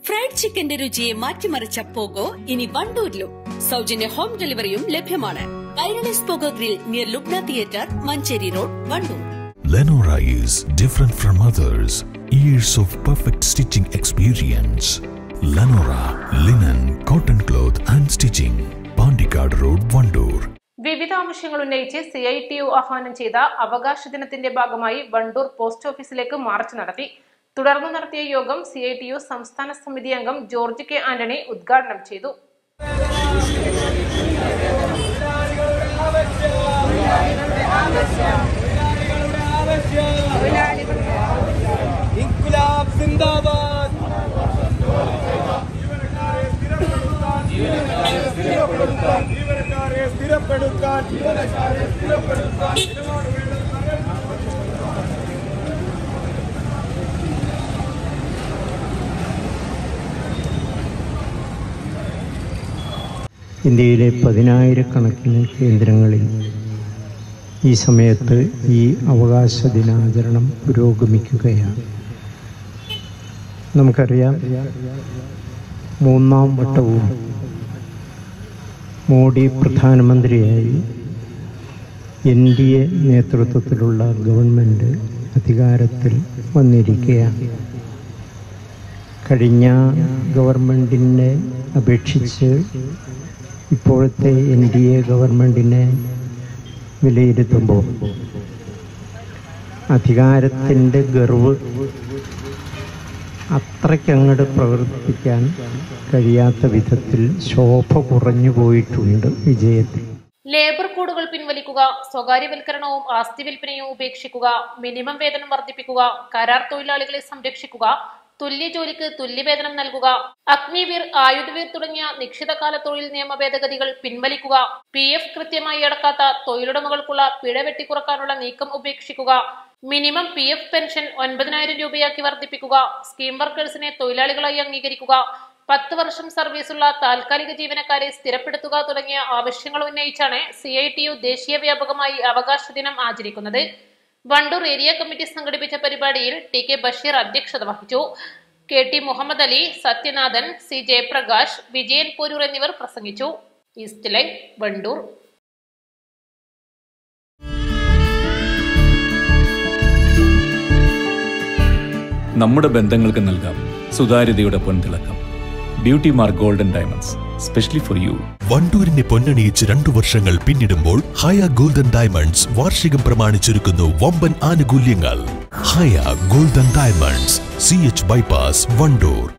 Fried ചിക്കന്റെ രുചിയെ മാറ്റിമറിച്ച പോകോ ഇനി വണ്ടൂരിലും സൗജന്യ ഹോം ഡെലിവറിയും ലഭ്യമാണ് Kairali's Poco grill near Lubna theatre Manjeri road Wandoor Lenora is different from others. Years of perfect stitching experience. Lenora linen, cotton cloth and stitching. Pandikad Road, Vandoor. വിവിധ ആവശ്യങ്ങൾ ഉന്നയിച്ച് C I T U ആഹ്വാനം ചെയ്ത അവകാശ ദിനത്തിന്റെ ഭാഗമായി വണ്ടൂർ പോസ്റ്റ് ഓഫീസിലേക്ക് മാർച്ച് നടത്തി തുടർന്ന് നടത്തിയ യോഗം സി ഐ ടി യു സംസ്ഥാന സമിതി അംഗം ജോർജ് കെ ആന്റണി ഉദ്ഘാടനം ചെയ്തു ഇൻകുലാബ് സിന്ദാബാദ് ജീവനക്കാരെ സ്ഥിരപ്പെടുത്താൻ ജീവനക്കാരെ സ്ഥിരപ്പെടുത്താൻ ഇന്ത്യയിലെ പതിനായിരക്കണക്കിന് കേന്ദ്രങ്ങളിൽ ഈ സമയത്ത് ഈ അവകാശ ദിനാചരണം പുരോഗമിക്കുകയാണ് നമുക്കറിയാം മൂന്നാം വട്ടവും മോഡി പ്രധാനമന്ത്രിയായി എൻ ഡി എ നേതൃത്വത്തിലുള്ള ഗവൺമെൻറ് അധികാരത്തിൽ വന്നിരിക്കുകയാണ് കഴിഞ്ഞ ഗവൺമെൻറ്റിനെ അപേക്ഷിച്ച് ഇപ്പോഴത്തെ എൻ ഡി എ ഗവൺമെൻറ്റിനെ വിലയിരുത്തുമ്പോൾ അധികാരത്തിൻ്റെ ഗർവ് അത്രയ്ക്കങ്ങോട്ട് പ്രവർത്തിക്കാൻ കഴിയാത്ത വിധത്തിൽ ശോഭ കുറഞ്ഞു പോയിട്ടുണ്ട് വിജയത്തിൽ ലേബർ കോഡുകൾ പിൻവലിക്കുക സ്വകാര്യവൽക്കരണവും ആസ്തി വിൽപ്പനയും ഉപേക്ഷിക്കുക മിനിമം വേതനം വർദ്ധിപ്പിക്കുക കരാർ തൊഴിലാളികളെ സംരക്ഷിക്കുക തുല്യ ജോലിക്ക് തുല്യവേതനം നൽകുക അഗ്നിവീർ ആയുധവീർ തുടങ്ങിയ നിശ്ചിതകാല തൊഴിൽ നിയമ ഭേദഗതികൾ പിൻവലിക്കുക പി എഫ് കൃത്യമായി അടക്കാത്ത തൊഴിലുടമകൾക്കുള്ള പിഴ വെട്ടിക്കുറക്കാനുള്ള നീക്കം ഉപേക്ഷിക്കുക മിനിമം പി എഫ് പെൻഷൻ ഒൻപതിനായിരം രൂപയാക്കി വർദ്ധിപ്പിക്കുക സ്കീം വർക്കേഴ്സിനെ തൊഴിലാളികളായി അംഗീകരിക്കുക പത്ത് വർഷം സർവീസുള്ള താൽക്കാലിക ജീവനക്കാരെ സ്ഥിരപ്പെടുത്തുക തുടങ്ങിയ ആവശ്യങ്ങൾ ഉന്നയിച്ചാണ് സി ഐ ടി യു ദേശീയ വ്യാപകമായി അവകാശ ദിനം ആചരിക്കുന്നത് വണ്ടൂർ ഏരിയ കമ്മിറ്റി സംഘടിപ്പിച്ച പരിപാടിയിൽ ടി കെ ബഷീർ അധ്യക്ഷത വഹിച്ചു K T Muhammad Ali Sathyanathan C Jayaprakash Vijayan Poroor എന്നിവർ പ്രസംഗിച്ചു ഈസ്റ്റ് ലൈൻ വണ്ടൂർ നമ്മുടെ ബന്ധങ്ങൾക്ക് നൽകാം സുതാര്യതയുടെ പൊൻതിളക്കം beauty mark golden diamonds specially for you വണ്ടൂരിനെ പൊന്നണിയിച്ച് രണ്ടു വർഷങ്ങൾ പിന്നിടുമ്പോൾ ഹയ ഗോൾഡൻ ഡയമണ്ട്സ് വാർഷികം പ്രമാണിച്ചൊരുക്കുന്നു വമ്പൻ ആനുകൂല്യങ്ങൾ Haya golden diamonds C H bypass Wandoor